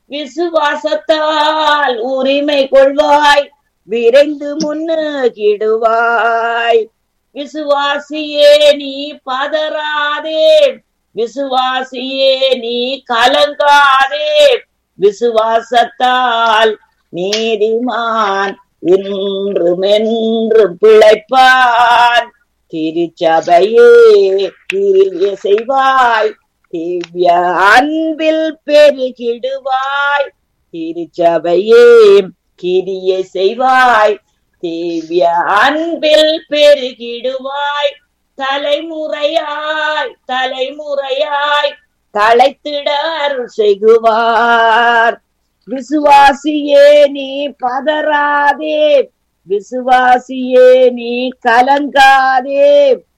விசுவாசத்தால் உரிமை கொள்வாய் விரைந்து முன்னுகிடுவாய் விசுவாசியே நீ பதறாதே விசுவாசியே நீ கலங்காதே விசுவாசத்தால் நீதிமான் இன்றும் என்றும் பிழைப்பான் திருச்சபையே கிரிய செய்வாய் திவ்ய அன்பில் பெருகிடுவாய் திருச்சபையே கிரிய செய்வாய் திவ்ய அன்பில் பெருகிடுவாய் தலைமுறையாய் தலைமுறையாய் தலைத்திட அருள் செய்குவார் விசுவாசியே நீ பதறாதே விசுவாசியே நீ கலங்காதே